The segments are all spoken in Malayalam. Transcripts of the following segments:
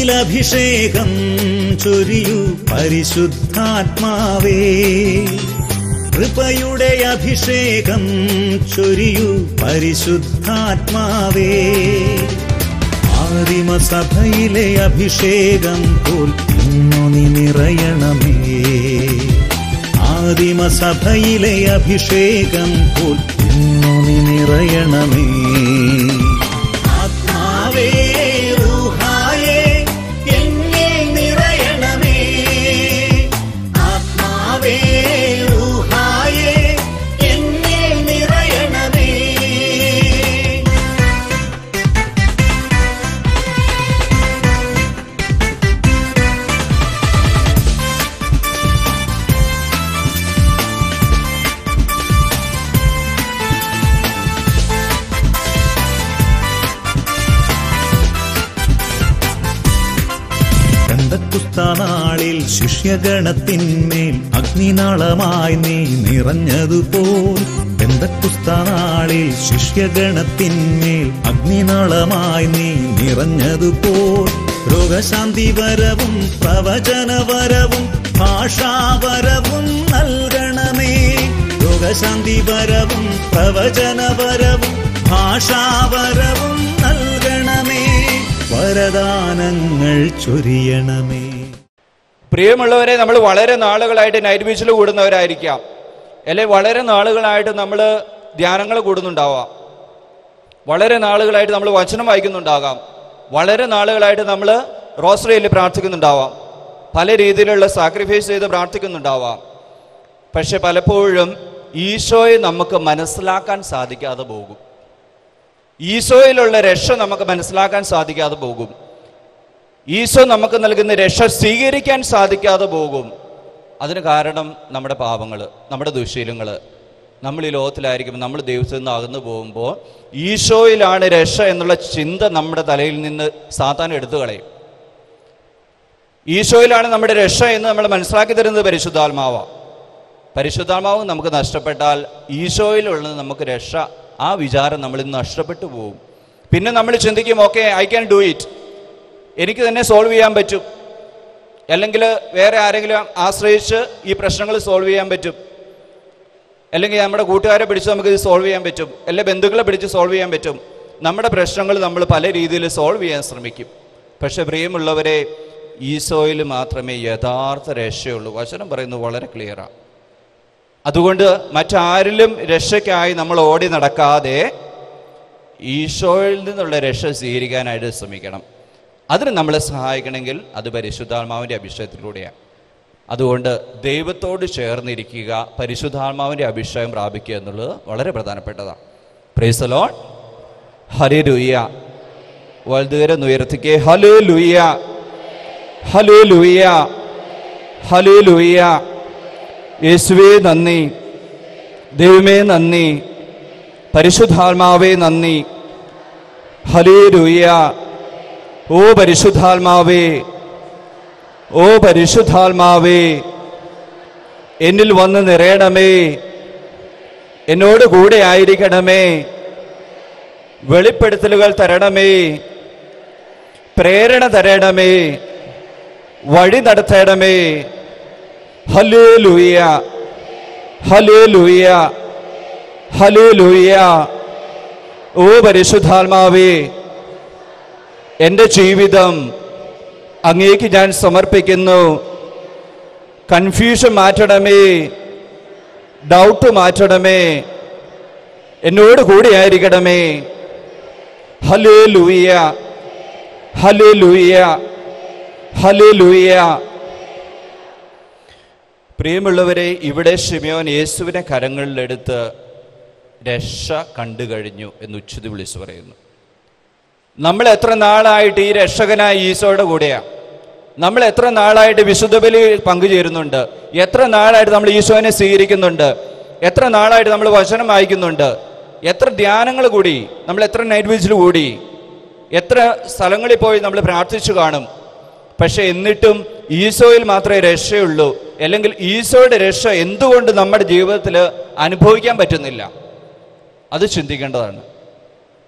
എന്നിൽ അഭിഷേകം ചൊരിയൂ പരിശുദ്ധാത്മാവേ കൃപയുടെ അഭിഷേകം ചൊരിയൂ പരിശുദ്ധാത്മാവേ ആദിമസഭയിലെ അഭിഷേകം പോൽ ഇന്നു നീ നിറയണമേ ആദിമസഭയിലെ അഭിഷേകം പോൽ ഇന്നു നീ നിറയണമേ ആത്മാവേ റൂഹായേ എന്നിൽ നിറയണമേ ആത്മാവേ റൂഹായേ എന്നിൽ നിറയണമേ നാളിൽ ശിഷ്യഗണത്തിന്മേൽ അഗ്നിനാളമായി നീ നിറഞ്ഞതുപോൽ നാളിൽ ശിഷ്യഗണത്തിന്മേൽ അഗ്നിനാളമായി നീ നിറഞ്ഞതുപോൽ രോഗശാന്തി വരവും പ്രവചനവരവും ഭാഷാവരവും നൽകണമേ രോഗശാന്തി വരവും പ്രവചനവരവും ഭാഷാവരവും നൽകണമേ വരദാനങ്ങൾ ചൊരിയണമേ പ്രിയമുള്ളവരെ നമ്മൾ വളരെ നാളുകളായിട്ട് നൈറ്റ് ബീച്ചിൽ കൂടുന്നവരായിരിക്കാം അല്ലെ വളരെ നാളുകളായിട്ട് നമ്മൾ ധ്യാനങ്ങൾ കൂടുന്നുണ്ടാവാം വളരെ നാളുകളായിട്ട് നമ്മൾ വചനം വായിക്കുന്നുണ്ടാകാം വളരെ നാളുകളായിട്ട് നമ്മൾ റോസറിയിൽ പ്രാർത്ഥിക്കുന്നുണ്ടാവാം പല രീതിയിലുള്ള സാക്രിഫൈസ് ചെയ്ത് പ്രാർത്ഥിക്കുന്നുണ്ടാവാം പക്ഷെ പലപ്പോഴും ഈശോയെ നമുക്ക് മനസ്സിലാക്കാൻ സാധിക്കാതെ പോകും ഈശോയിലുള്ള രക്ഷ നമുക്ക് മനസ്സിലാക്കാൻ സാധിക്കാതെ പോകും ഈശോ നമുക്ക് നൽകുന്ന രക്ഷ സ്വീകരിക്കാൻ സാധിക്കാതെ പോകും അതിന് കാരണം നമ്മുടെ പാപങ്ങൾ നമ്മുടെ ദുശീലങ്ങൾ നമ്മൾ ഈ ലോകത്തിലായിരിക്കും നമ്മൾ ദൈവത്തിൽ നിന്ന് അകന്നു പോകുമ്പോൾ ഈശോയിലാണ് രക്ഷ എന്നുള്ള ചിന്ത നമ്മുടെ തലയിൽ നിന്ന് സാത്താൻ എടുത്തു കളയും ഈശോയിലാണ് നമ്മുടെ രക്ഷ എന്ന് നമ്മൾ മനസ്സിലാക്കി തരുന്നത് പരിശുദ്ധാത്മാവ പരിശുദ്ധാത്മാവ് നമുക്ക് നഷ്ടപ്പെട്ടാൽ ഈശോയിലുള്ളത് നമുക്ക് രക്ഷ ആ വിചാരം നമ്മളിൽ നിന്ന് നഷ്ടപ്പെട്ടു പോകും പിന്നെ നമ്മൾ ചിന്തിക്കും okay I can do it എനിക്ക് തന്നെ സോൾവ് ചെയ്യാൻ പറ്റും അല്ലെങ്കിൽ വേറെ ആരെങ്കിലും ആശ്രയിച്ച് ഈ പ്രശ്നങ്ങൾ സോൾവ് ചെയ്യാൻ പറ്റും അല്ലെങ്കിൽ നമ്മുടെ കൂട്ടുകാരെ പിടിച്ച് നമുക്ക് ഇത് സോൾവ് ചെയ്യാൻ പറ്റും അല്ലെ ബന്ധുക്കളെ പിടിച്ച് സോൾവ് ചെയ്യാൻ പറ്റും നമ്മുടെ പ്രശ്നങ്ങൾ നമ്മൾ പല രീതിയിൽ സോൾവ് ചെയ്യാൻ ശ്രമിക്കും പക്ഷെ പ്രിയമുള്ളവരെ ഈശോയിൽ മാത്രമേ യഥാർത്ഥ രക്ഷയുള്ളൂ വചനം പറയുന്നത് വളരെ ക്ലിയറാണ് അതുകൊണ്ട് മറ്റാരിലും രക്ഷയ്ക്കായി നമ്മൾ ഓടി നടക്കാതെ ഈശോയിൽ നിന്നുള്ള രക്ഷ സ്വീകരിക്കാനായിട്ട് ശ്രമിക്കണം അതിന് നമ്മളെ സഹായിക്കണമെങ്കിൽ അത് പരിശുദ്ധാത്മാവിൻ്റെ അഭിഷേകത്തിലൂടെയാണ് അതുകൊണ്ട് ദൈവത്തോട് ചേർന്നിരിക്കുക പരിശുദ്ധാത്മാവിൻ്റെ അഭിഷേകം പ്രാപിക്കുക എന്നുള്ളത് വളരെ പ്രധാനപ്പെട്ടതാണ് പ്രേസലോൺ ഹരി ലുയ്യ വലുതുകരം ഉയർത്തിക്കേ ഹലോ ലുയ്യ ഹലോ ലുയ്യ ഹലോ ലുയ്യ യേശുവേ നന്ദി ദൈവമേ നന്ദി പരിശുദ്ധാത്മാവേ നന്ദി ഹലേ ലുയ്യ ഓ പരിശുദ്ധാത്മാവേ ഓ പരിശുദ്ധാത്മാവേ എന്നിൽ വന്ന് നിറയണമേ എന്നോട് കൂടെ ആയിരിക്കണമേ വെളിപ്പെടുത്തലുകൾ തരണമേ പ്രേരണ തരണമേ വഴി നടത്തണമേ ഹലേ ലൂയ ഹലേ ലൂയ ഹലേ ലൂയ ഓ പരിശുദ്ധാത്മാവേ എൻ്റെ ജീവിതം അങ്ങേക്ക് ഞാൻ സമർപ്പിക്കുന്നു കൺഫ്യൂഷൻ മാറ്റണമേ ഡൗട്ട് മാറ്റണമേ എന്നോട് കൂടെ ആയിരിക്കണമേ ഹലേ ലൂയ ഹലേ ലൂയ ഹലേ ലൂയ പ്രിയമുള്ളവരെ ഇവിടെ ഷിമിയോൻ യേശുവിനെ കരങ്ങളിലെടുത്ത് രക്ഷ കണ്ടു കഴിഞ്ഞു എന്ന് ഉച്ചതി വിളിച്ചു പറയുന്നു നമ്മൾ എത്ര നാളായിട്ട് ഈ രക്ഷകനായ ഈശോയുടെ കൂടെയാണ് നമ്മൾ എത്ര നാളായിട്ട് വിശുദ്ധ ബലി പങ്കുചേരുന്നുണ്ട് എത്ര നാളായിട്ട് നമ്മൾ ഈശോനെ സ്വീകരിക്കുന്നുണ്ട് എത്ര നാളായിട്ട് നമ്മൾ വചനം വായിക്കുന്നുണ്ട് എത്ര ധ്യാനങ്ങൾ കൂടി നമ്മൾ എത്ര നൈറ്റ് വീച്ചിൽ കൂടി എത്ര സ്ഥലങ്ങളിൽ പോയി നമ്മൾ പ്രാർത്ഥിച്ചു കാണും പക്ഷെ എന്നിട്ടും ഈശോയിൽ മാത്രമേ രക്ഷയുള്ളൂ അല്ലെങ്കിൽ ഈശോയുടെ രക്ഷ എന്തുകൊണ്ട് നമ്മുടെ ജീവിതത്തിൽ അനുഭവിക്കാൻ പറ്റുന്നില്ല അത് ചിന്തിക്കേണ്ടതാണ്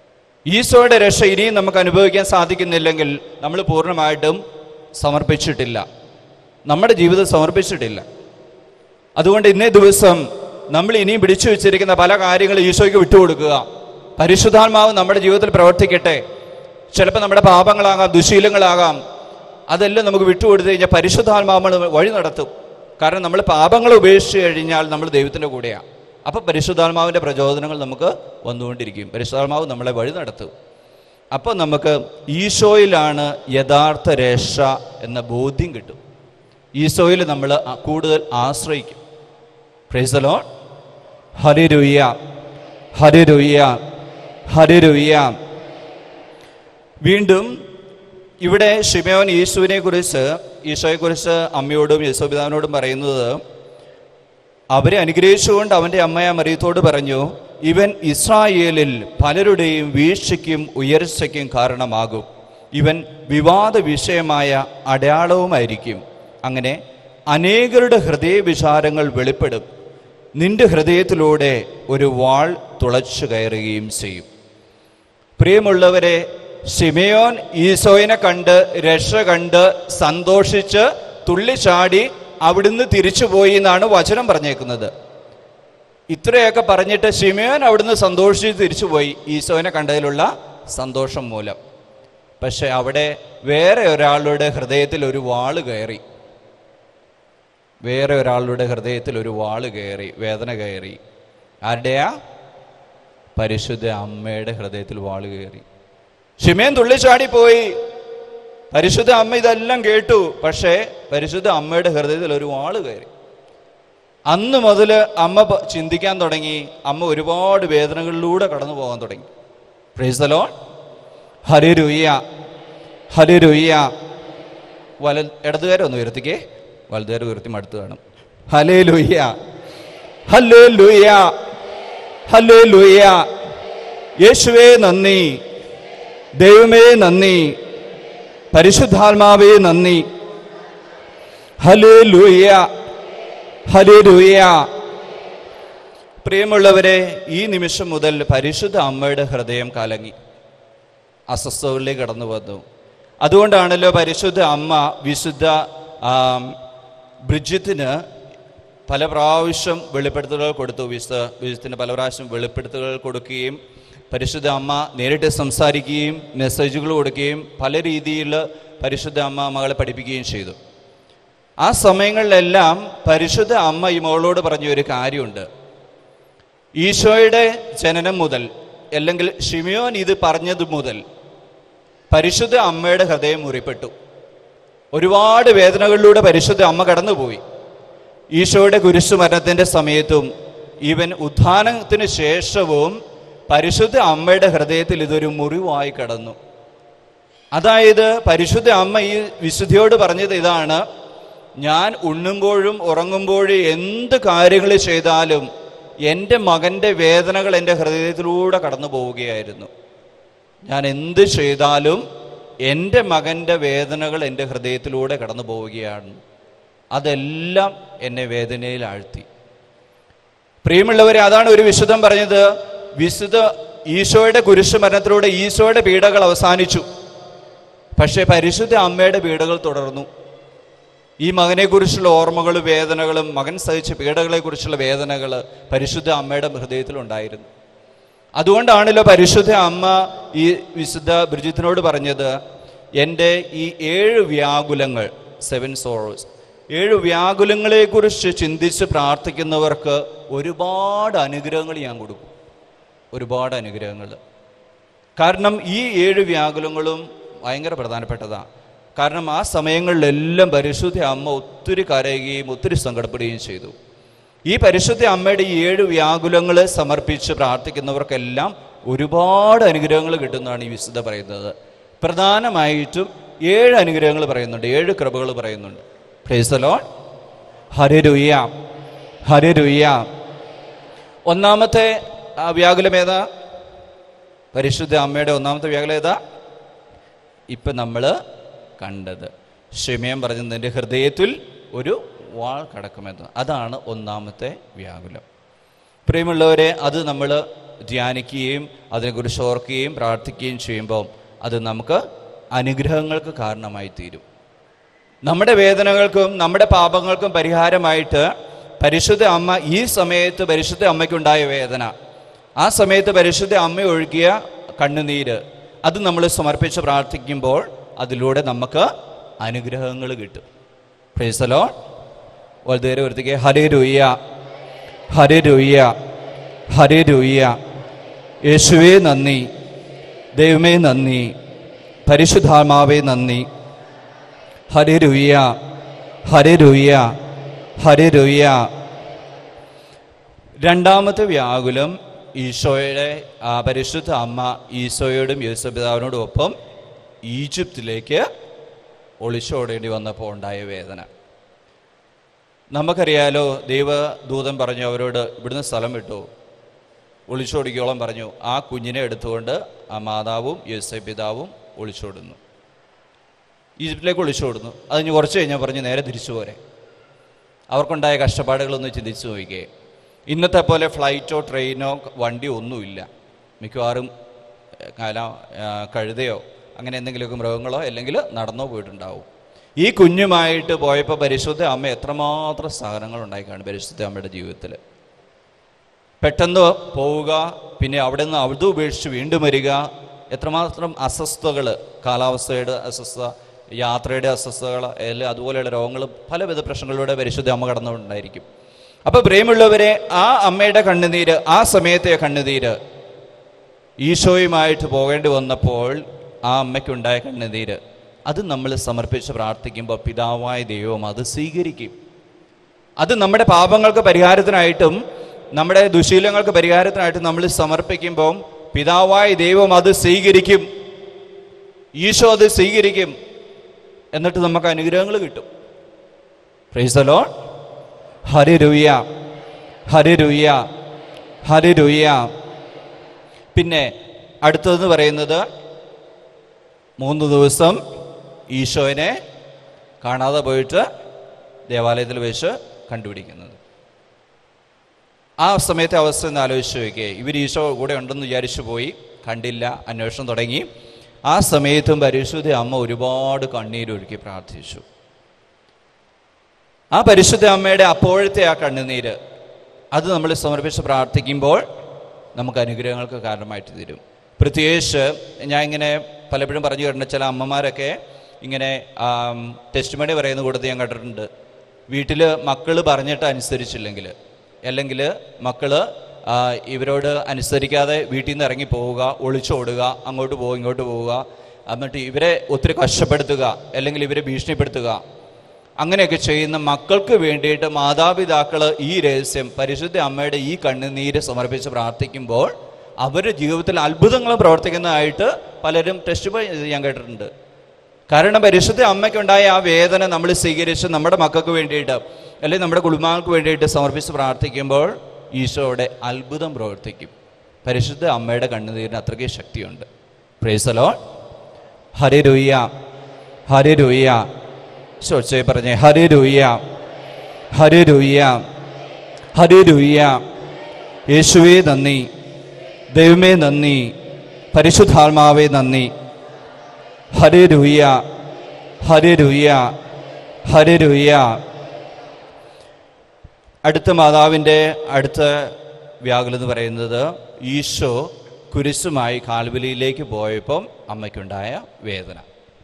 ഈശോയുടെ രക്ഷ ഇനിയും നമുക്ക് അനുഭവിക്കാൻ സാധിക്കുന്നില്ലെങ്കിൽ നമ്മൾ പൂർണ്ണമായിട്ടും സമർപ്പിച്ചിട്ടില്ല നമ്മുടെ ജീവിതം സമർപ്പിച്ചിട്ടില്ല അതുകൊണ്ട് ഇന്നേ ദിവസം നമ്മൾ ഇനിയും പിടിച്ചു വെച്ചിരിക്കുന്ന പല കാര്യങ്ങളും ഈശോയ്ക്ക് വിട്ടുകൊടുക്കുക പരിശുദ്ധാത്മാവ് നമ്മുടെ ജീവിതത്തിൽ പ്രവർത്തിക്കട്ടെ ചിലപ്പോൾ നമ്മുടെ പാപങ്ങളാകാം ദുശീലങ്ങളാകാം അതെല്ലാം നമുക്ക് വിട്ടുകൊടുത്തു കഴിഞ്ഞാൽ പരിശുദ്ധാത്മാവ് നമ്മൾ വഴി നടത്തും കാരണം നമ്മൾ പാപങ്ങൾ ഉപേക്ഷിച്ച് കഴിഞ്ഞാൽ നമ്മൾ ദൈവത്തിൻ്റെ കൂടെയാണ് അപ്പോൾ പരിശുദ്ധാത്മാവിൻ്റെ പ്രചോദനങ്ങൾ നമുക്ക് വന്നുകൊണ്ടിരിക്കും പരിശുദ്ധാത്മാവ് നമ്മളെ വഴി നടത്തും അപ്പോൾ നമുക്ക് ഈശോയിലാണ് യഥാർത്ഥ രക്ഷ എന്ന ബോധ്യം കിട്ടും ഈശോയിൽ നമ്മൾ കൂടുതൽ ആശ്രയിക്കും പ്രൈസലോ ഹരിരുയ്യ ഹരിരുയ്യ ഹരിരുയ്യ വീണ്ടും ഇവിടെ ഷിമയോൻ യേശുവിനെ കുറിച്ച് ഈശോയെക്കുറിച്ച് അമ്മയോടും യേശോപിതാവിനോടും പറയുന്നത് അവരെ അനുഗ്രഹിച്ചുകൊണ്ട് അവൻ്റെ അമ്മയ മറിയത്തോട് പറഞ്ഞു ഇവൻ ഇസ്രായേലിൽ പലരുടെയും വീഴ്ചയ്ക്കും ഉയർച്ചയ്ക്കും കാരണമാകും ഇവൻ വിവാദ വിഷയമായ അടയാളവുമായിരിക്കും അങ്ങനെ അനേകരുടെ ഹൃദയവിചാരങ്ങൾ വെളിപ്പെടും നിന്റെ ഹൃദയത്തിലൂടെ ഒരു വാൾ തുളച്ചു കയറുകയും ചെയ്യും പ്രിയമുള്ളവരെ ഷിമയോൻ ഈശോയിനെ കണ്ട് രക്ഷ കണ്ട് സന്തോഷിച്ച് തുള്ളിച്ചാടി അവിടുന്ന് തിരിച്ചുപോയി എന്നാണ് വചനം പറഞ്ഞേക്കുന്നത് ഇത്രയൊക്കെ പറഞ്ഞിട്ട് ഷിമയോൻ അവിടുന്ന് സന്തോഷിച്ച് തിരിച്ചുപോയി ഈശോനെ കണ്ടതിലുള്ള സന്തോഷം മൂലം പക്ഷെ അവിടെ വേറെ ഒരാളുടെ ഹൃദയത്തിൽ ഒരു വാള് കയറി വേറെ ഒരാളുടെ ഹൃദയത്തിൽ ഒരു വാള് കയറി വേദന കയറി ആരുടെയാ പരിശുദ്ധ അമ്മയുടെ ഹൃദയത്തിൽ വാള് കയറി ഷിമേൻ തുള്ളിച്ചാടി പോയി പരിശുദ്ധ അമ്മ ഇതെല്ലാം കേട്ടു പക്ഷേ പരിശുദ്ധ അമ്മയുടെ ഹൃദയത്തിൽ ഒരു വാള് കയറി അന്ന് മുതൽ അമ്മ പ- ചിന്തിക്കാൻ തുടങ്ങി അമ്മ ഒരുപാട് വേദനകളിലൂടെ കടന്നു പോകാൻ തുടങ്ങി പ്രൈസലോ ഹരിരുയ്യ ഹരിരുയ്യ വല ഇടതുകാരം ഒന്ന് ഉയർത്തിക്കേ വലതുകാരം ഉയർത്തി മടുത്ത് വേണം ഹലേ ലുയ്യ ഹലേ ലുയ്യ ഹലേ ലുയ്യ യേശുവേ നന്ദി ദൈവമേ നന്ദി പരിശുദ്ധാത്മാവേ നന്ദി ഹലേ ലൂയ ഹലേ ലൂയ പ്രിയമുള്ളവരെ ഈ നിമിഷം മുതൽ പരിശുദ്ധ അമ്മയുടെ ഹൃദയം കലങ്ങി അസ്വസ്ഥതകളിലേക്ക് കടന്നു വന്നു അതുകൊണ്ടാണല്ലോ പരിശുദ്ധ അമ്മ വിശുദ്ധ ആം, ബ്രിജിത്തിന് പല പ്രാവശ്യം വെളിപ്പെടുത്തലുകൾ കൊടുത്തു വിശുദ്ധ വിശുദ്ധത്തിന് പല പ്രാവശ്യം വെളിപ്പെടുത്തലുകൾ കൊടുക്കുകയും പരിശുദ്ധ അമ്മ നേരിട്ട് സംസാരിക്കുകയും മെസ്സേജുകൾ കൊടുക്കുകയും പല രീതിയിൽ പരിശുദ്ധ അമ്മ മകളെ പഠിപ്പിക്കുകയും ചെയ്തു ആ സമയങ്ങളിലെല്ലാം പരിശുദ്ധ അമ്മ ഈ മകളോട് പറഞ്ഞ ഒരു കാര്യമുണ്ട് ഈശോയുടെ ജനനം മുതൽ അല്ലെങ്കിൽ ഷിമിയോൻ ഇത് പറഞ്ഞത് മുതൽ പരിശുദ്ധ അമ്മയുടെ ഹൃദയം മുറിപ്പെട്ടു ഒരുപാട് വേദനകളിലൂടെ പരിശുദ്ധ അമ്മ കടന്നുപോയി ഈശോയുടെ കുരിശുമരണത്തിൻ്റെ സമയത്തും ഈവൻ ഉത്ഥാനത്തിന് ശേഷവും പരിശുദ്ധ അമ്മയുടെ ഹൃദയത്തിൽ ഇതൊരു മുറിവായി കടന്നു അതായത് പരിശുദ്ധ അമ്മ ഈ വിശുദ്ധിയോട് പറഞ്ഞത് ഇതാണ് ഞാൻ ഉണ്ണുമ്പോഴും ഉറങ്ങുമ്പോഴും എന്ത് കാര്യങ്ങൾ ചെയ്താലും എൻ്റെ മകൻ്റെ വേദനകൾ എൻ്റെ ഹൃദയത്തിലൂടെ കടന്നു പോവുകയായിരുന്നു ഞാൻ എന്ത് ചെയ്താലും എൻ്റെ മകൻ്റെ വേദനകൾ എൻ്റെ ഹൃദയത്തിലൂടെ കടന്നു പോവുകയാണ് അതെല്ലാം എന്നെ വേദനയിൽ ആഴ്ത്തി പ്രിയമുള്ളവരെ അതാണ് ഒരു വിശുദ്ധം പറഞ്ഞത് വിശുദ്ധ ഈശോയുടെ കുരിശുമരണത്തിലൂടെ ഈശോയുടെ പീഡകൾ അവസാനിച്ചു പക്ഷേ പരിശുദ്ധ അമ്മയുടെ പീഡകൾ തുടർന്നു ഈ മകനെക്കുറിച്ചുള്ള ഓർമ്മകളും വേദനകളും മകൻ സഹിച്ച പീഡകളെക്കുറിച്ചുള്ള വേദനകൾ പരിശുദ്ധ അമ്മയുടെ ഹൃദയത്തിലുണ്ടായിരുന്നു അതുകൊണ്ടാണല്ലോ പരിശുദ്ധ അമ്മ ഈ വിശുദ്ധ ബ്രിജിത്തിനോട് പറഞ്ഞത് എൻ്റെ ഈ ഏഴ് വ്യാകുലങ്ങൾ സെവൻ സോറോസ് ഏഴ് വ്യാകുലങ്ങളെക്കുറിച്ച് ചിന്തിച്ച് പ്രാർത്ഥിക്കുന്നവർക്ക് ഒരുപാട് അനുഗ്രഹങ്ങൾ ഞാൻ കൊടുക്കും ഒരുപാട് അനുഗ്രഹങ്ങൾ കാരണം ഈ ഏഴ് വ്യാകുലങ്ങളും ഭയങ്കര പ്രധാനപ്പെട്ടതാണ് കാരണം ആ സമയങ്ങളിലെല്ലാം പരിശുദ്ധ അമ്മ ഒത്തിരി കരയുകയും ഒത്തിരി സങ്കടപ്പെടുകയും ചെയ്തു ഈ പരിശുദ്ധ അമ്മയുടെ ഈ ഏഴ് വ്യാകുലങ്ങളെ സമർപ്പിച്ച് പ്രാർത്ഥിക്കുന്നവർക്കെല്ലാം ഒരുപാട് അനുഗ്രഹങ്ങൾ കിട്ടുന്നതാണ് ഈ വിശുദ്ധ പറയുന്നത് പ്രധാനമായിട്ടും ഏഴ് അനുഗ്രഹങ്ങൾ പറയുന്നുണ്ട് ഏഴ് കൃപകൾ പറയുന്നുണ്ട് പ്രൈസലോ ഹരരുയ്യ ഹരരുയ്യ ഒന്നാമത്തെ ആ വ്യാകുലം ഏതാ പരിശുദ്ധ അമ്മയുടെ ഒന്നാമത്തെ വ്യാകുലം ഏതാ ഇപ്പം നമ്മൾ കണ്ടത് ക്ഷമയം പറഞ്ഞു നിന്റെ ഹൃദയത്തിൽ ഒരു വാൾ കടക്കുമെന്ന് അതാണ് ഒന്നാമത്തെ വ്യാകുലം പ്രിയമുള്ളവരെ അത് നമ്മൾ ധ്യാനിക്കുകയും അതിനെക്കുറിച്ച് ഓർക്കുകയും പ്രാർത്ഥിക്കുകയും ചെയ്യുമ്പോൾ അത് നമുക്ക് അനുഗ്രഹങ്ങൾക്ക് കാരണമായി തീരും നമ്മുടെ വേദനകൾക്കും നമ്മുടെ പാപങ്ങൾക്കും പരിഹാരമായിട്ട് പരിശുദ്ധ അമ്മ ഈ സമയത്ത് പരിശുദ്ധ അമ്മയ്ക്കുണ്ടായ വേദന ആ സമയത്ത് പരിശുദ്ധ അമ്മ ഒഴുകിയ കണ്ണുനീര് അത് നമ്മൾ സമർപ്പിച്ച് പ്രാർത്ഥിക്കുമ്പോൾ അതിലൂടെ നമുക്ക് അനുഗ്രഹങ്ങൾ കിട്ടും പ്രേസലോ വളരെ വൃത്തിക്ക് ഹരേ രുയ്യ ഹരേ രുയ്യ ഹരേ രുയ്യ യേശുവേ നന്ദി ദൈവമേ നന്ദി പരിശുദ്ധാത്മാവേ നന്ദി ഹരേ രുയ്യ ഹരേ രുയ്യ ഹരേ രുയ്യ രണ്ടാമത്തെ വ്യാകുലം ഈശോയുടെ ആ പരിശുദ്ധ അമ്മ ഈശോയോടും യേശുപിതാവിനോടും ഒപ്പം ഈജിപ്തിലേക്ക് ഒളിച്ചോടേണ്ടി വന്നപ്പോൾ ഉണ്ടായ വേദന നമുക്കറിയാലോ ദൈവദൂതൻ പറഞ്ഞു അവരോട് ഇവിടുന്ന് സ്ഥലം വിട്ടു ഒളിച്ചോടിക്കോളം പറഞ്ഞു ആ കുഞ്ഞിനെ എടുത്തുകൊണ്ട് ആ മാതാവും യേശു പിതാവും ഒളിച്ചോടുന്നു ഈജിപ്തിലേക്ക് ഒളിച്ചോടുന്നു അത് കഴിഞ്ഞ് കുറച്ച് കഴിഞ്ഞാൽ പറഞ്ഞു നേരെ തിരിച്ചു പോരെ അവർക്കുണ്ടായ കഷ്ടപ്പാടുകളൊന്ന് ചിന്തിച്ചു നോക്കിക്കേ ഇന്നത്തെ പോലെ ഫ്ലൈറ്റോ ട്രെയിനോ വണ്ടിയോ ഒന്നുമില്ല മിക്കവാറും ഏഹ്, കാല ആ, കഴുതയോ അങ്ങനെ എന്തെങ്കിലുമൊക്കെ മൃഗങ്ങളോ അല്ലെങ്കിൽ നടന്നോ പോയിട്ടുണ്ടാവും ഈ കുഞ്ഞുമായിട്ട് പോയപ്പോൾ പരിശുദ്ധ അമ്മ എത്രമാത്രം സഹനങ്ങൾ ഉണ്ടായിക്കാണ് പരിശുദ്ധ അമ്മയുടെ ജീവിതത്തിൽ പെട്ടെന്ന് പോവുക പിന്നെ അവിടെ നിന്ന് അവിടെ ഉപേക്ഷിച്ച് വീണ്ടും വരിക എത്രമാത്രം അസ്വസ്ഥതകൾ കാലാവസ്ഥയുടെ അസ്വസ്ഥത യാത്രയുടെ അസ്വസ്ഥതകൾ എല്ലാം അതുപോലെയുള്ള രോഗങ്ങൾ പലവിധ പ്രശ്നങ്ങളിലൂടെ പരിശുദ്ധ അമ്മ കടന്നുകൊണ്ടായിരിക്കും അപ്പോൾ പ്രിയമുള്ളവരെ ആ അമ്മയുടെ കണ്ണുനീര് ആ സമയത്തെ കണ്ണുനീര് ഈശോയുമായിട്ട് പോകേണ്ടി വന്നപ്പോൾ ആ അമ്മയ്ക്കുണ്ടായ കണ്ണുനീര് അത് നമ്മൾ സമർപ്പിച്ച് പ്രാർത്ഥിക്കുമ്പോൾ പിതാവായ ദൈവം അത് സ്വീകരിക്കും അത് നമ്മുടെ പാപങ്ങൾക്ക് പരിഹാരത്തിനായിട്ടും നമ്മുടെ ദുശീലങ്ങൾക്ക് പരിഹാരത്തിനായിട്ടും നമ്മൾ സമർപ്പിക്കുമ്പോൾ പിതാവായ ദൈവം അത് സ്വീകരിക്കും ഈശോ അത് സ്വീകരിക്കും എന്നിട്ട് നമുക്ക് അനുഗ്രഹങ്ങൾ കിട്ടും പ്രൈസലോ ഹരിരുയ്യ ഹരിരുയ്യ ഹരിരുയ്യ പിന്നെ അടുത്തതെന്ന് പറയുന്നത് മൂന്ന് ദിവസം ഈശോനെ കാണാതെ പോയിട്ട് ദേവാലയത്തിൽ വെച്ച് കണ്ടുപിടിക്കുന്നത് ആ സമയത്തെ അവസ്ഥ ഒന്ന് ആലോചിച്ച് നോക്കിയേ ഇവർ ഈശോ കൂടെ ഉണ്ടെന്ന് വിചാരിച്ചു പോയി കണ്ടില്ല അന്വേഷണം തുടങ്ങി ആ സമയത്തും പരിശുദ്ധ അമ്മ ഒരുപാട് കണ്ണീരൊഴുക്കി പ്രാർത്ഥിച്ചു ആ പരിശുദ്ധ അമ്മയുടെ അപ്പോഴത്തെ ആ കണ്ണുനീര് അത് നമ്മൾ സമർപ്പിച്ച് പ്രാർത്ഥിക്കുമ്പോൾ നമുക്ക് അനുഗ്രഹങ്ങൾക്ക് കാരണമായിട്ട് തീരും പ്രത്യേകിച്ച് ഞാൻ ഇങ്ങനെ പലപ്പോഴും പറഞ്ഞു കേട്ടിട്ടുണ്ട് ചില അമ്മമാരൊക്കെ ഇങ്ങനെ ടെസ്റ്റ് മണി പറയുന്ന കൂട്ടത്തിൽ ഞാൻ കേട്ടിട്ടുണ്ട് വീട്ടിൽ മക്കൾ പറഞ്ഞിട്ട് അനുസരിച്ചില്ലെങ്കിൽ അല്ലെങ്കിൽ മക്കൾ ഇവരോട് അനുസരിക്കാതെ വീട്ടിൽ നിന്ന് ഇറങ്ങി പോവുക ഒളിച്ചോടുക അങ്ങോട്ട് പോവുക ഇങ്ങോട്ട് പോവുക എന്നിട്ട് ഇവരെ ഒത്തിരി കഷ്ടപ്പെടുത്തുക അല്ലെങ്കിൽ ഇവരെ ഭീഷണിപ്പെടുത്തുക അങ്ങനെയൊക്കെ ചെയ്യുന്ന മക്കൾക്ക് വേണ്ടിയിട്ട് മാതാപിതാക്കൾ ഈ രഹസ്യം പരിശുദ്ധ അമ്മയുടെ ഈ കണ്ണുനീര് സമർപ്പിച്ച് പ്രാർത്ഥിക്കുമ്പോൾ അവരുടെ ജീവിതത്തിൽ അത്ഭുതങ്ങൾ പ്രവർത്തിക്കുന്നതായിട്ട് പലരും ടെസ്റ്റ് ഞാൻ കേട്ടിട്ടുണ്ട് കാരണം പരിശുദ്ധ അമ്മയ്ക്കുണ്ടായ ആ വേദന നമ്മൾ സ്വീകരിച്ച് നമ്മുടെ മക്കൾക്ക് വേണ്ടിയിട്ട് അല്ലെങ്കിൽ നമ്മുടെ കുടുംബങ്ങൾക്ക് വേണ്ടിയിട്ട് സമർപ്പിച്ച് പ്രാർത്ഥിക്കുമ്പോൾ ഈശോയുടെ അത്ഭുതം പ്രവർത്തിക്കും പരിശുദ്ധ അമ്മയുടെ കണ്ണുനീരിന് അത്രയ്ക്ക് ശക്തിയുണ്ട് പ്രേസലോ ഹരി രുയ്യ ഹരി രുയ്യ ചോച്ചേ പറഞ്ഞേ ഹരി രുയ്യ ഹരി രുയ്യ ഹരി രുയ്യ യേശുവേ നന്ദി ദൈവമേ നന്ദി പരിശുദ്ധാത്മാവേ നന്ദി ഹരേ രുയ്യ ഹരേ രുയ്യ ഹരേ രുയ്യ അടുത്ത മാതാവിൻ്റെ അടുത്ത വ്യാകുലം എന്ന് പറയുന്നത് ഈശോ കുരിശുമായി കാൽവലിയിലേക്ക് പോയപ്പം അമ്മയ്ക്കുണ്ടായ വേദന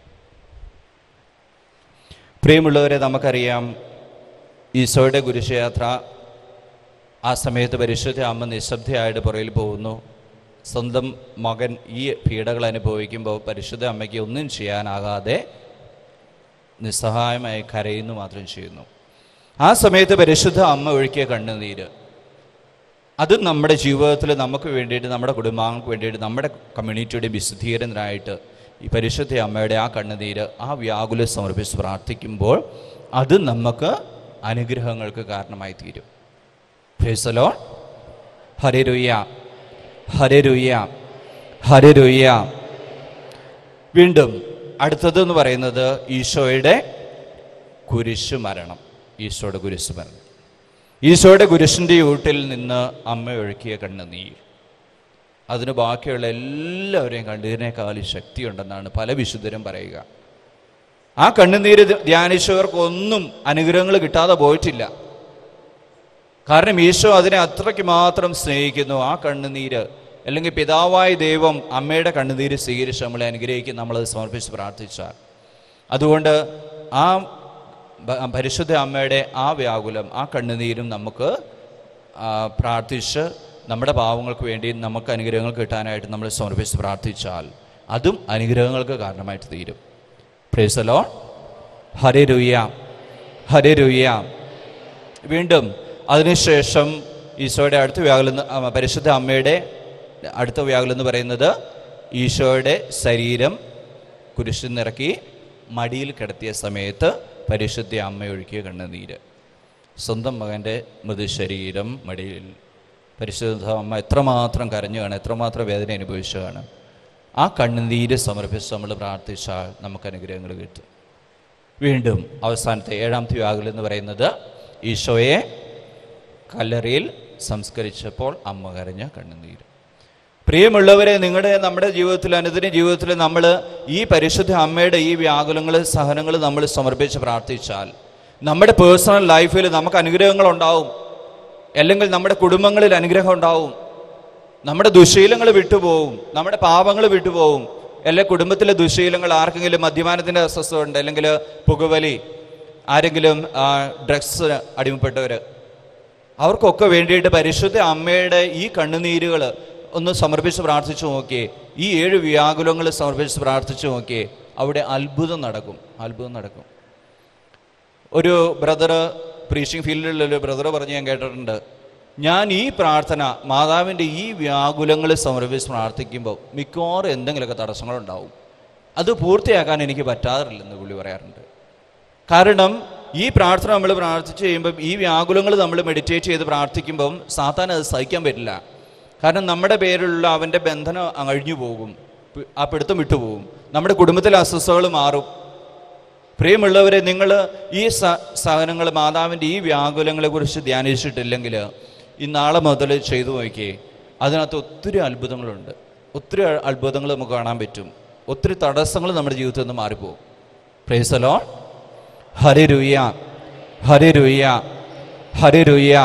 പ്രിയമുള്ളവരെ നമുക്കറിയാം ഈശോയുടെ കുരിശയാത്ര ആ സമയത്ത് പരിശുദ്ധ അമ്മ നിശബ്ദയായിട്ട് പുറകിൽ പോകുന്നു സ്വന്തം മകൻ ഈ പീഡകൾ അനുഭവിക്കുമ്പോൾ പരിശുദ്ധ അമ്മയ്ക്ക് ഒന്നും ചെയ്യാനാകാതെ നിസ്സഹായമായി കരയുന്നു മാത്രം ചെയ്യുന്നു ആ സമയത്ത് പരിശുദ്ധ അമ്മ ഒഴുക്കിയ കണ്ണുനീര് അത് നമ്മുടെ ജീവിതത്തിൽ നമുക്ക് വേണ്ടിയിട്ട് നമ്മുടെ കുടുംബാംഗങ്ങൾക്ക് വേണ്ടിയിട്ട് നമ്മുടെ കമ്മ്യൂണിറ്റിയുടെ വിശുദ്ധീകരണത്തിനായിട്ട് ഈ പരിശുദ്ധ അമ്മയുടെ ആ കണ്ണുനീര് ആ വ്യാകുലം സമർപ്പിച്ച് പ്രാർത്ഥിക്കുമ്പോൾ അത് നമുക്ക് അനുഗ്രഹങ്ങൾക്ക് കാരണമായി തീരും ഫേസലോ ഹരിരുയ്യ ഹരിരുയ്യ ഹരിരുയ്യ വീണ്ടും അടുത്തത് എന്ന് പറയുന്നത് ഈശോയുടെ കുരിശു മരണം ഈശോയുടെ കുരിശു മരണം ഈശോയുടെ കുരിശിൻ്റെ ഊട്ടിൽ നിന്ന് അമ്മ ഒഴുക്കിയ കണ്ണുനീർ അതിന് ബാക്കിയുള്ള എല്ലാവരെയും കണ്ടതിനേക്കാൾ ശക്തിയുണ്ടെന്നാണ് പല വിശുദ്ധരും പറയുക ആ കണ്ണുനീര് ധ്യാനിച്ചവർക്കൊന്നും അനുഗ്രഹങ്ങൾ കിട്ടാതെ പോയിട്ടില്ല കാരണം ഈശോ അതിനെ അത്രയ്ക്ക് മാത്രം സ്നേഹിക്കുന്നു ആ കണ്ണുനീര് അല്ലെങ്കിൽ പിതാവായ ദൈവം അമ്മയുടെ കണ്ണുനീര് സ്വീകരിച്ച് നമ്മളെ അനുഗ്രഹിക്കും നമ്മളത് സമർപ്പിച്ച് പ്രാർത്ഥിച്ചാൽ അതുകൊണ്ട് ആ ഭ- പരിശുദ്ധ അമ്മയുടെ ആ വ്യാകുലം ആ കണ്ണുനീരും നമുക്ക് ആ, പ്രാർത്ഥിച്ച് നമ്മുടെ പാവങ്ങൾക്ക് വേണ്ടി നമുക്ക് അനുഗ്രഹങ്ങൾ കിട്ടാനായിട്ട് നമ്മൾ സമർപ്പിച്ച് പ്രാർത്ഥിച്ചാൽ അതും അനുഗ്രഹങ്ങൾക്ക് കാരണമായിട്ട് തീരും പ്രേസലോ ഹരേ രുയ്യ ഹരേ രുയ്യ വീണ്ടും അതിനുശേഷം ഈശോയുടെ അടുത്ത വ്യാകുലം എന്ന്- ആ, പരിശുദ്ധ അമ്മയുടെ അടുത്ത വ്യാകുലം എന്ന് പറയുന്നത് ഈശോയുടെ ശരീരം കുരിശിൽ നിറക്കി മടിയിൽ കിടത്തിയ സമയത്ത് പരിശുദ്ധ അമ്മ ഒഴുക്കിയ കണ്ണുനീര് സ്വന്തം മകൻ്റെ മൃദുശരീരം മടിയിൽ പരിശുദ്ധ അമ്മ എത്രമാത്രം കരഞ്ഞു കാണും എത്രമാത്രം വേദന അനുഭവിച്ചു കാണും ആ കണ്ണുനീര് സമർപ്പിച്ച് നമ്മൾ പ്രാർത്ഥിച്ചാൽ നമുക്ക് അനുഗ്രഹങ്ങൾ കിട്ടും വീണ്ടും അവസാനത്തെ ഏഴാമത്തെ വ്യാകുലം എന്ന് പറയുന്നത് ഈശോയെ കല്ലറയിൽ സംസ്കരിച്ചപ്പോൾ അമ്മ കരഞ്ഞ കണ്ണുനീര് പ്രിയമുള്ളവരെ നിങ്ങളുടെ നമ്മുടെ ജീവിതത്തിൽ അനുദിന ജീവിതത്തിൽ നമ്മൾ ഈ പരിശുദ്ധ അമ്മയുടെ ഈ വ്യാകുലങ്ങൾ സഹനങ്ങൾ നമ്മൾ സമർപ്പിച്ച് പ്രാർത്ഥിച്ചാൽ നമ്മുടെ പേഴ്സണൽ ലൈഫിൽ നമുക്ക് അനുഗ്രഹങ്ങൾ ഉണ്ടാവും അല്ലെങ്കിൽ നമ്മുടെ കുടുംബങ്ങളിൽ അനുഗ്രഹം ഉണ്ടാവും നമ്മുടെ ദുശീലങ്ങൾ വിട്ടുപോകും നമ്മുടെ പാപങ്ങൾ വിട്ടുപോകും എല്ലാ കുടുംബത്തിലെ ദുശീലങ്ങൾ ആർക്കെങ്കിലും മദ്യപാനത്തിൻ്റെ അസ്വസ്ഥത ഉണ്ട് അല്ലെങ്കിൽ പുകവലി ആരെങ്കിലും ഡ്രഗ്സ് അടിമപ്പെട്ടവർ അവർക്കൊക്കെ വേണ്ടിയിട്ട് പരിശുദ്ധ അമ്മയുടെ ഈ കണ്ണുനീരുകൾ ഒന്ന് സമർപ്പിച്ച് പ്രാർത്ഥിച്ചു നോക്കിയേ ഈ ഏഴ് വ്യാകുലങ്ങൾ സമർപ്പിച്ച് പ്രാർത്ഥിച്ചു നോക്കിയേ അവിടെ അത്ഭുതം നടക്കും അത്ഭുതം നടക്കും ഒരു ബ്രദർ പ്രീച്ചിങ് ഫീൽഡിലുള്ള ബ്രദർ പറഞ്ഞ് ഞാൻ കേട്ടിട്ടുണ്ട് ഞാൻ ഈ പ്രാർത്ഥന മാതാവിൻ്റെ ഈ വ്യാകുലങ്ങൾ സമർപ്പിച്ച് പ്രാർത്ഥിക്കുമ്പോൾ മിക്കവാറും എന്തെങ്കിലുമൊക്കെ തടസ്സങ്ങളുണ്ടാവും അത് പൂർത്തിയാക്കാൻ എനിക്ക് പറ്റാറില്ലെന്ന് പുള്ളി പറയാറുണ്ട് കാരണം ഈ പ്രാർത്ഥന നമ്മൾ പ്രാർത്ഥിച്ച് കഴിയുമ്പം ഈ വ്യാകുലങ്ങൾ നമ്മൾ മെഡിറ്റേറ്റ് ചെയ്ത് പ്രാർത്ഥിക്കുമ്പം സാത്താൻ അത് സഹിക്കാൻ പറ്റില്ല കാരണം നമ്മുടെ പേരിലുള്ള അവൻ്റെ ബന്ധനം അഴിഞ്ഞു പോകും പി- ആ പിടുത്തം വിട്ടുപോകും നമ്മുടെ കുടുംബത്തിലെ അസ്വസ്ഥതകൾ മാറും പ്രിയമുള്ളവരെ നിങ്ങൾ ഈ സ സഹനങ്ങൾ മാതാവിൻ്റെ ഈ വ്യാകുലങ്ങളെ കുറിച്ച് ധ്യാനിച്ചിട്ടില്ലെങ്കിൽ ഈ നാളെ മുതൽ ചെയ്തു നോക്കിയേ അതിനകത്ത് ഒത്തിരി അത്ഭുതങ്ങളുണ്ട് ഒത്തിരി അ- അത്ഭുതങ്ങൾ നമുക്ക് കാണാൻ പറ്റും ഒത്തിരി തടസ്സങ്ങൾ നമ്മുടെ ജീവിതത്തിൽ നിന്ന് മാറിപ്പോകും പ്രേസലോ ഹരിരുയ്യ ഹരിരുയ്യ ഹരിരുയ്യ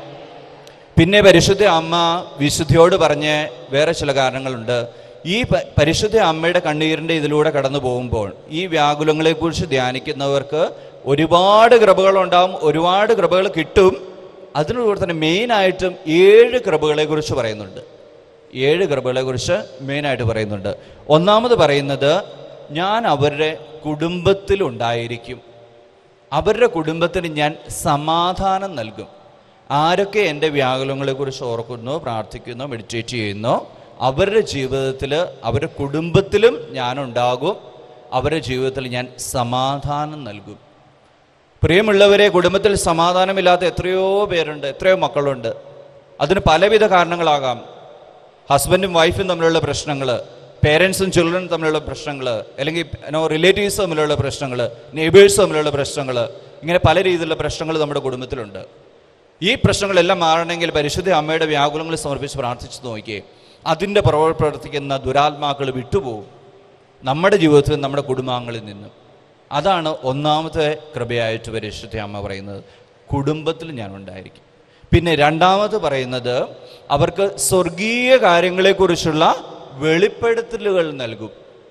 പിന്നെ പരിശുദ്ധ അമ്മ വിശുദ്ധിയോട് പറഞ്ഞ് വേറെ ചില കാരണങ്ങളുണ്ട് ഈ പ- പരിശുദ്ധ അമ്മയുടെ കണ്ണീരിൻ്റെ ഇതിലൂടെ കടന്നു പോകുമ്പോൾ ഈ വ്യാകുലങ്ങളെക്കുറിച്ച് ധ്യാനിക്കുന്നവർക്ക് ഒരുപാട് കൃപകളുണ്ടാവും ഒരുപാട് കൃപകൾ കിട്ടും അതിനോട് തന്നെ മെയിനായിട്ടും ഏഴ് കൃപകളെക്കുറിച്ച് പറയുന്നുണ്ട് ഏഴ് കൃപകളെക്കുറിച്ച് മെയിനായിട്ട് പറയുന്നുണ്ട് ഒന്നാമത് പറയുന്നത് ഞാൻ അവരുടെ കുടുംബത്തിലുണ്ടായിരിക്കും അവരുടെ കുടുംബത്തിന് ഞാൻ സമാധാനം നൽകും ആരൊക്കെ എൻ്റെ വ്യാകുലങ്ങളെക്കുറിച്ച് ഓർക്കുന്നു പ്രാർത്ഥിക്കുന്നു മെഡിറ്റേറ്റ് ചെയ്യുന്നു അവരുടെ ജീവിതത്തിൽ അവരുടെ കുടുംബത്തിലും ഞാനുണ്ടാകും അവരുടെ ജീവിതത്തിൽ ഞാൻ സമാധാനം നൽകും പ്രിയമുള്ളവരെ കുടുംബത്തിൽ സമാധാനമില്ലാത്ത എത്രയോ പേരുണ്ട് എത്രയോ മക്കളുണ്ട് അതിന് പലവിധ കാരണങ്ങളാകാം ഹസ്ബൻഡും വൈഫും തമ്മിലുള്ള പ്രശ്നങ്ങൾ പേരൻസും ചിൽഡ്രനും തമ്മിലുള്ള പ്രശ്നങ്ങൾ അല്ലെങ്കിൽ നോ റിലേറ്റീവ്സ് തമ്മിലുള്ള പ്രശ്നങ്ങൾ നെയ്ബേഴ്സ് തമ്മിലുള്ള പ്രശ്നങ്ങൾ ഇങ്ങനെ പല രീതിയിലുള്ള പ്രശ്നങ്ങൾ നമ്മുടെ കുടുംബത്തിലുണ്ട് ഈ പ്രശ്നങ്ങളെല്ലാം മാറണമെങ്കിൽ പരിശുദ്ധ അമ്മയുടെ വ്യാകുലങ്ങൾ സമർപ്പിച്ച് പ്രാർത്ഥിച്ചു നോക്കിയേ അതിൻ്റെ പുറകെ പ്രവർത്തിക്കുന്ന ദുരാത്മാക്കൾ വിട്ടുപോകും നമ്മുടെ ജീവിതത്തിൽ നമ്മുടെ കുടുംബാംഗങ്ങളിൽ നിന്നും അതാണ് ഒന്നാമത്തെ കൃപയായിട്ട് പരിശുദ്ധ അമ്മ പറയുന്നത് കുടുംബത്തിൽ ഞാൻ ഉണ്ടായിരിക്കും പിന്നെ രണ്ടാമത് പറയുന്നത് അവർക്ക് സ്വർഗീയ കാര്യങ്ങളെക്കുറിച്ചുള്ള വെളിപ്പെടുത്തലുകൾ നൽകും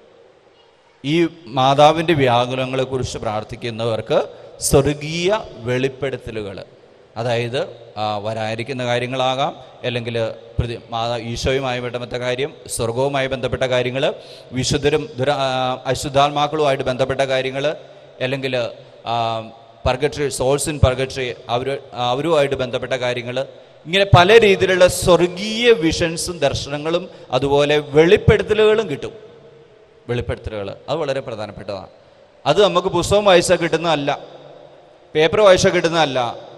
ഈ മാതാവിൻ്റെ വ്യാകുലങ്ങളെക്കുറിച്ച് പ്രാർത്ഥിക്കുന്നവർക്ക് സ്വർഗീയ വെളിപ്പെടുത്തലുകൾ അതായത് ആ, വരാനിരിക്കുന്ന കാര്യങ്ങളാകാം അല്ലെങ്കിൽ പ്രതി മാതാ ഈശോയുമായി ബന്ധപ്പെട്ട കാര്യം സ്വർഗവുമായി ബന്ധപ്പെട്ട കാര്യങ്ങൾ വിശുദ്ധരും ദുര ആ, അശുദ്ധാത്മാക്കളുമായിട്ട് ബന്ധപ്പെട്ട കാര്യങ്ങൾ അല്ലെങ്കിൽ പർഗട്രി സോൾസ് ഇൻ പർഗട്രി അവർ അവരുമായിട്ട് ബന്ധപ്പെട്ട കാര്യങ്ങൾ ഇങ്ങനെ പല രീതിയിലുള്ള സ്വർഗീയ വിഷൻസും ദർശനങ്ങളും അതുപോലെ വെളിപ്പെടുത്തലുകളും കിട്ടും വെളിപ്പെടുത്തലുകൾ അത് വളരെ പ്രധാനപ്പെട്ടതാണ് അത് നമുക്ക് പുസ്തകം വായിച്ചാൽ കിട്ടുന്നതല്ല പേപ്പർ വായിച്ചാൽ കിട്ടുന്നതല്ല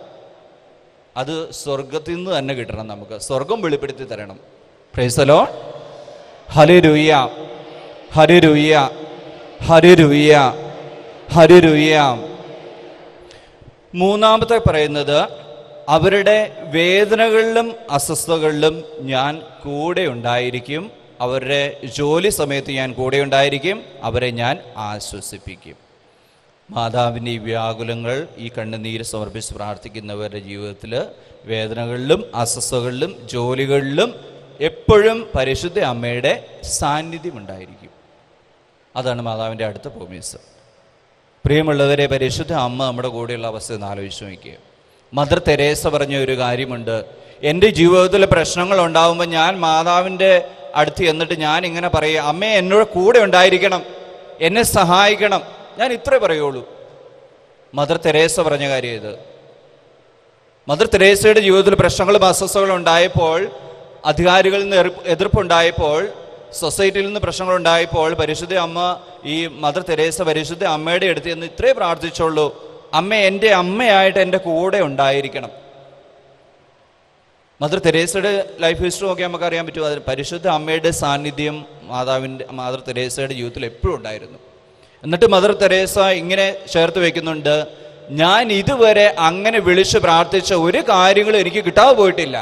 അത് സ്വർഗത്തിൽ നിന്ന് തന്നെ കിട്ടണം നമുക്ക് സ്വർഗം വെളിപ്പെടുത്തി തരണം പ്രൈസലോ ഹരിരുയ്യ ഹരിരുയ്യ ഹരിരുയ്യ ഹരിരുയ്യ മൂന്നാമത്തെ പറയുന്നത് അവരുടെ വേദനകളിലും അസ്വസ്ഥതകളിലും ഞാൻ കൂടെ ഉണ്ടായിരിക്കും അവരുടെ ജോലി സമയത്ത് ഞാൻ കൂടെ ഉണ്ടായിരിക്കും അവരെ ഞാൻ ആശ്വസിപ്പിക്കും മാതാവിൻ്റെ ഈ വ്യാകുലങ്ങൾ ഈ കണ്ണുനീര് സമർപ്പിച്ച് പ്രാർത്ഥിക്കുന്നവരുടെ ജീവിതത്തിൽ വേദനകളിലും അസ്വസ്ഥതകളിലും ജോലികളിലും എപ്പോഴും പരിശുദ്ധ അമ്മയുടെ സാന്നിധ്യം ഉണ്ടായിരിക്കും അതാണ് മാതാവിൻ്റെ അടുത്ത പ്രോമിസ് പ്രിയമുള്ളവരെ പരിശുദ്ധ അമ്മ നമ്മുടെ കൂടെയുള്ള അവസ്ഥ ഒന്ന് ആലോചിച്ച് നോക്കുക മദർ തെരേസ പറഞ്ഞ ഒരു കാര്യമുണ്ട് എൻ്റെ ജീവിതത്തിൽ പ്രശ്നങ്ങൾ ഉണ്ടാകുമ്പോൾ ഞാൻ മാതാവിൻ്റെ അടുത്ത് എന്നിട്ട് ഞാൻ ഇങ്ങനെ പറയുക അമ്മേ എന്നോട് കൂടെ ഉണ്ടായിരിക്കണം എന്നെ സഹായിക്കണം ഞാൻ ഇത്രേ പറയുള്ളൂ മദർ തെരേസ പറഞ്ഞ കാര്യം ഇത് മദർ തെരേസയുടെ ജീവിതത്തിൽ പ്രശ്നങ്ങളും അസ്വസ്ഥതകളും ഉണ്ടായപ്പോൾ അധികാരികളിൽ നിന്ന് എതിർപ്പ് എതിർപ്പുണ്ടായപ്പോൾ സൊസൈറ്റിയിൽ നിന്ന് പ്രശ്നങ്ങൾ ഉണ്ടായപ്പോൾ പരിശുദ്ധ അമ്മ ഈ മദർ തെരേസ പരിശുദ്ധ അമ്മയുടെ അടുത്ത് എന്ന് ഇത്രേ പ്രാർത്ഥിച്ചുള്ളൂ അമ്മ എൻ്റെ അമ്മയായിട്ട് എൻ്റെ കൂടെ ഉണ്ടായിരിക്കണം മദർ തെരേസയുടെ ലൈഫ് ഹിസ്റ്ററി നോക്കി നമുക്ക് അറിയാൻ പറ്റും അതിന് പരിശുദ്ധ അമ്മയുടെ സാന്നിധ്യം മാതാവിൻ്റെ മദർ തെരേസയുടെ ജീവിതത്തിൽ എപ്പോഴും ഉണ്ടായിരുന്നു എന്നിട്ട് മദർ തെരേസ ഇങ്ങനെ ചേർത്ത് വെക്കുന്നുണ്ട് ഞാൻ ഇതുവരെ അങ്ങനെ വിളിച്ച് പ്രാർത്ഥിച്ച ഒരു കാര്യങ്ങളും എനിക്ക് കിട്ടാതെ പോയിട്ടില്ല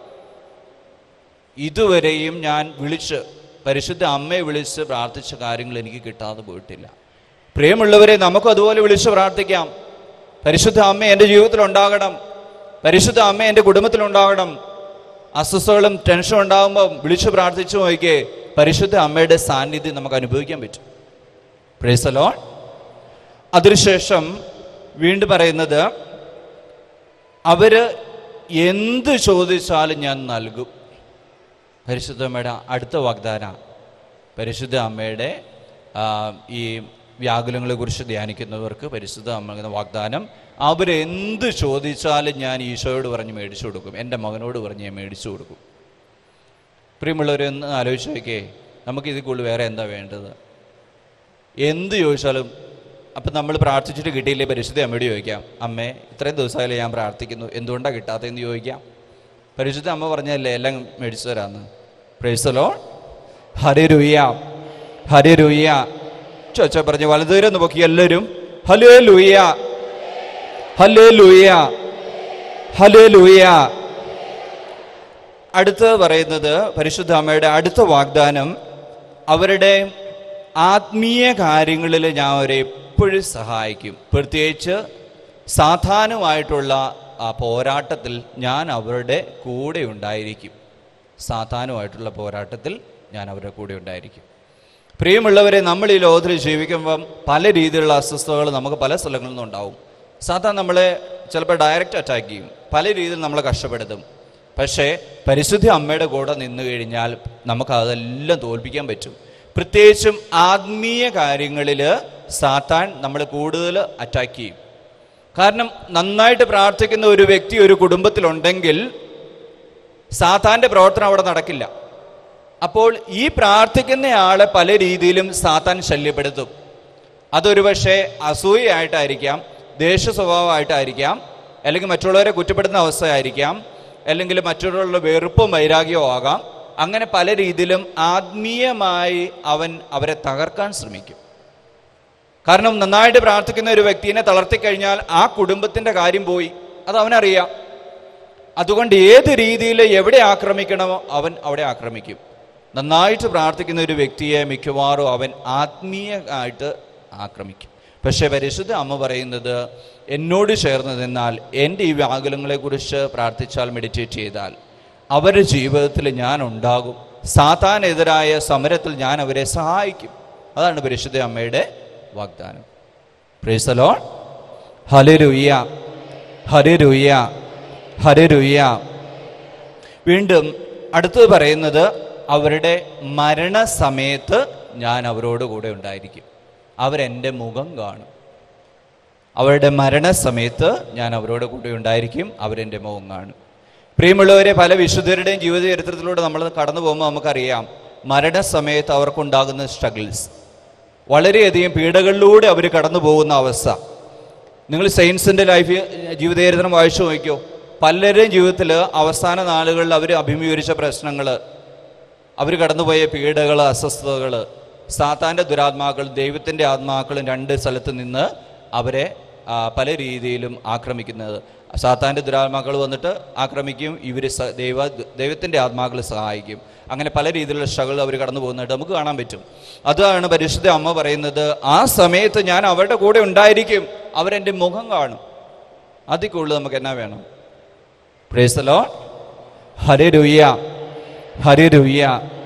ഇതുവരെയും ഞാൻ വിളിച്ച് പരിശുദ്ധ അമ്മയെ വിളിച്ച് പ്രാർത്ഥിച്ച കാര്യങ്ങൾ എനിക്ക് കിട്ടാതെ പോയിട്ടില്ല പ്രിയമുള്ളവരെ നമുക്കും അതുപോലെ വിളിച്ച് പ്രാർത്ഥിക്കാം പരിശുദ്ധ അമ്മ എൻ്റെ ജീവിതത്തിൽ ഉണ്ടാകണം പരിശുദ്ധ അമ്മ എൻ്റെ കുടുംബത്തിൽ ഉണ്ടാകണം അസ്വസ്ഥകളും ടെൻഷനും ഉണ്ടാകുമ്പോൾ വിളിച്ച് പ്രാർത്ഥിച്ചു നോക്കിയേ പരിശുദ്ധ അമ്മയുടെ സാന്നിധ്യം നമുക്ക് അനുഭവിക്കാൻ പറ്റും പ്രേസലോ അതിനുശേഷം വീണ്ടും പറയുന്നത് അവര് എന്ത് ചോദിച്ചാലും ഞാൻ നൽകും പരിശുദ്ധ അമ്മയുടെ അടുത്ത വാഗ്ദാന പരിശുദ്ധ അമ്മയുടെ ആ, ഈ വ്യാകുലങ്ങളെ കുറിച്ച് ധ്യാനിക്കുന്നവർക്ക് പരിശുദ്ധ അമ്മ വാഗ്ദാനം അവരെന്ത് ചോദിച്ചാലും ഞാൻ ഈശോയോട് പറഞ്ഞ് മേടിച്ചു കൊടുക്കും എൻ്റെ മകനോട് പറഞ്ഞ് ഞാൻ മേടിച്ചു കൊടുക്കും പ്രിയമുള്ളവരൊന്ന് ആലോചിച്ച് നോക്കിയേ നമുക്ക് ഇതിൽ കൂടുതൽ വേറെ എന്താ വേണ്ടത് എന്ത് ചോദിച്ചാലും അപ്പം നമ്മൾ പ്രാർത്ഥിച്ചിട്ട് കിട്ടിയില്ലേ പരിശുദ്ധ അമ്മയോട് ചോദിക്കാം അമ്മേ ഇത്രയും ദിവസമായാലും ഞാൻ പ്രാർത്ഥിക്കുന്നു എന്തുകൊണ്ടാണ് കിട്ടാത്തതെന്ന് ചോദിക്കാം പരിശുദ്ധ അമ്മ പറഞ്ഞല്ലേ എല്ലാം മേടിച്ചു തരാന്ന് പ്രേസലോ ഹരി രുയ്യ ഹരി രുയ്യ ചോച്ച പറഞ്ഞു വലതുവരെ ഒന്ന് നോക്കി എല്ലാവരും ഹലേ ലൂയ്യ ഹലേ ലൂയ്യ ഹലേ ലൂയ്യ അടുത്ത് പറയുന്നത് പരിശുദ്ധ അമ്മയുടെ അടുത്ത വാഗ്ദാനം അവരുടെ ആത്മീയ കാര്യങ്ങളിൽ ഞാൻ അവരെ എപ്പോഴും സഹായിക്കും പ്രത്യേകിച്ച് സാധാരണമായിട്ടുള്ള ആ പോരാട്ടത്തിൽ ഞാൻ അവരുടെ കൂടെ ഉണ്ടായിരിക്കും സാധാരണമായിട്ടുള്ള പോരാട്ടത്തിൽ ഞാൻ അവരുടെ കൂടെ ഉണ്ടായിരിക്കും പ്രിയമുള്ളവരെ നമ്മൾ ഈ ലോകത്തിൽ ജീവിക്കുമ്പം പല രീതിയിലുള്ള അസ്വസ്ഥതകൾ നമുക്ക് പല സ്ഥലങ്ങളിൽ നിന്നും ഉണ്ടാവും സാധാരണ നമ്മളെ ചിലപ്പോൾ ഡയറക്റ്റ് അറ്റാക്ക് ചെയ്യും പല രീതിയിൽ നമ്മളെ കഷ്ടപ്പെടുത്തും പക്ഷേ പരിശുദ്ധ അമ്മയുടെ കൂടെ നിന്ന് കഴിഞ്ഞാൽ നമുക്ക് അതെല്ലാം തോൽപ്പിക്കാൻ പറ്റും പ്രത്യേകിച്ചും ആത്മീയ കാര്യങ്ങളിൽ സാത്താൻ നമ്മൾ കൂടുതൽ അറ്റാക്ക് ചെയ്യും കാരണം നന്നായിട്ട് പ്രാർത്ഥിക്കുന്ന ഒരു വ്യക്തി ഒരു കുടുംബത്തിലുണ്ടെങ്കിൽ സാത്താൻ്റെ പ്രവർത്തനം അവിടെ നടക്കില്ല അപ്പോൾ ഈ പ്രാർത്ഥിക്കുന്ന ആളെ പല രീതിയിലും സാത്താൻ ശല്യപ്പെടുത്തും അതൊരു പക്ഷേ അസൂയയായിട്ടായിരിക്കാം ദേഷ്യ സ്വഭാവമായിട്ടായിരിക്കാം അല്ലെങ്കിൽ മറ്റുള്ളവരെ കുറ്റപ്പെടുത്തുന്ന അവസ്ഥയായിരിക്കാം അല്ലെങ്കിൽ മറ്റുള്ളവരുടെ വെറുപ്പും വൈരാഗ്യവും ആകാം അങ്ങനെ പല രീതിയിലും ആത്മീയമായി അവൻ അവരെ തകർക്കാൻ ശ്രമിക്കും കാരണം നന്നായിട്ട് പ്രാർത്ഥിക്കുന്ന ഒരു വ്യക്തിനെ തളർത്തിക്കഴിഞ്ഞാൽ ആ കുടുംബത്തിന്റെ കാര്യം പോയി അത് അവനറിയാം അതുകൊണ്ട് ഏത് രീതിയിൽ എവിടെ ആക്രമിക്കണമോ അവൻ അവിടെ ആക്രമിക്കും നന്നായിട്ട് പ്രാർത്ഥിക്കുന്ന ഒരു വ്യക്തിയെ മിക്കവാറും അവൻ ആത്മീയമായിട്ട് ആക്രമിക്കും പക്ഷേ പരിശുദ്ധ അമ്മ പറയുന്നത് എന്നോട് ചേർന്ന് നിന്നാൽ എൻ്റെ ഈ വ്യാകുലങ്ങളെക്കുറിച്ച് പ്രാർത്ഥിച്ചാൽ മെഡിറ്റേറ്റ് ചെയ്താൽ അവരുടെ ജീവിതത്തിൽ ഞാൻ ഉണ്ടാകും സാത്താനെതിരായ സമരത്തിൽ ഞാൻ അവരെ സഹായിക്കും അതാണ് പരിശുദ്ധ അമ്മയുടെ വാഗ്ദാനം പ്രേസലോ ഹലരുയ്യ ഹരരുയ്യ ഹരരുയ്യ വീണ്ടും അടുത്തത് പറയുന്നത് അവരുടെ മരണസമയത്ത് ഞാൻ അവരോട് കൂടെ ഉണ്ടായിരിക്കും അവരെൻ്റെ മുഖം കാണും അവരുടെ മരണസമയത്ത് ഞാൻ അവരോട് കൂടെ ഉണ്ടായിരിക്കും അവരെൻ്റെ മുഖം കാണും പ്രിയമുള്ളവരെ പല വിശുദ്ധരുടെയും ജീവിത ചരിത്രത്തിലൂടെ നമ്മൾ കടന്നു പോകുമ്പോൾ നമുക്കറിയാം മരണസമയത്ത് അവർക്കുണ്ടാകുന്ന സ്ട്രഗിൾസ് വളരെയധികം പീഡകളിലൂടെ അവർ കടന്നു പോകുന്ന അവസ്ഥ നിങ്ങൾ സയൻസിൻ്റെ ലൈഫ് ജീവിതചരിത്രം വായിച്ചു നോക്കിയോ പലരുടെയും ജീവിതത്തിൽ അവസാന നാളുകളിൽ അവർ അഭിമുഖീകരിച്ച പ്രശ്നങ്ങൾ അവർ കടന്നുപോയ പീഡകൾ അസ്വസ്ഥതകൾ സാത്താൻ്റെ ദുരാത്മാക്കൾ ദൈവത്തിൻ്റെ ആത്മാക്കളും രണ്ട് സ്ഥലത്ത് നിന്ന് അവരെ ആ, പല രീതിയിലും ആക്രമിക്കുന്നത് സാത്താൻ്റെ ദുരാത്മാക്കൾ വന്നിട്ട് ആക്രമിക്കും ഇവർ ദൈവ ദൈവത്തിൻ്റെ ആത്മാക്കൾ സഹായിക്കും അങ്ങനെ പല രീതിയിലുള്ള സ്ട്രഗിൾ അവർ കടന്നു പോകുന്നതായിട്ട് നമുക്ക് കാണാൻ പറ്റും അതാണ് പരിശുദ്ധ അമ്മ പറയുന്നത് ആ സമയത്ത് ഞാൻ അവരുടെ കൂടെ ഉണ്ടായിരിക്കും അവരെൻ്റെ മുഖം കാണും അതിൽ കൂടുതൽ നമുക്ക് എന്നാ വേണം പ്രേസലോ ഹരേ രുയ്യ ഹരേ രുയ്യ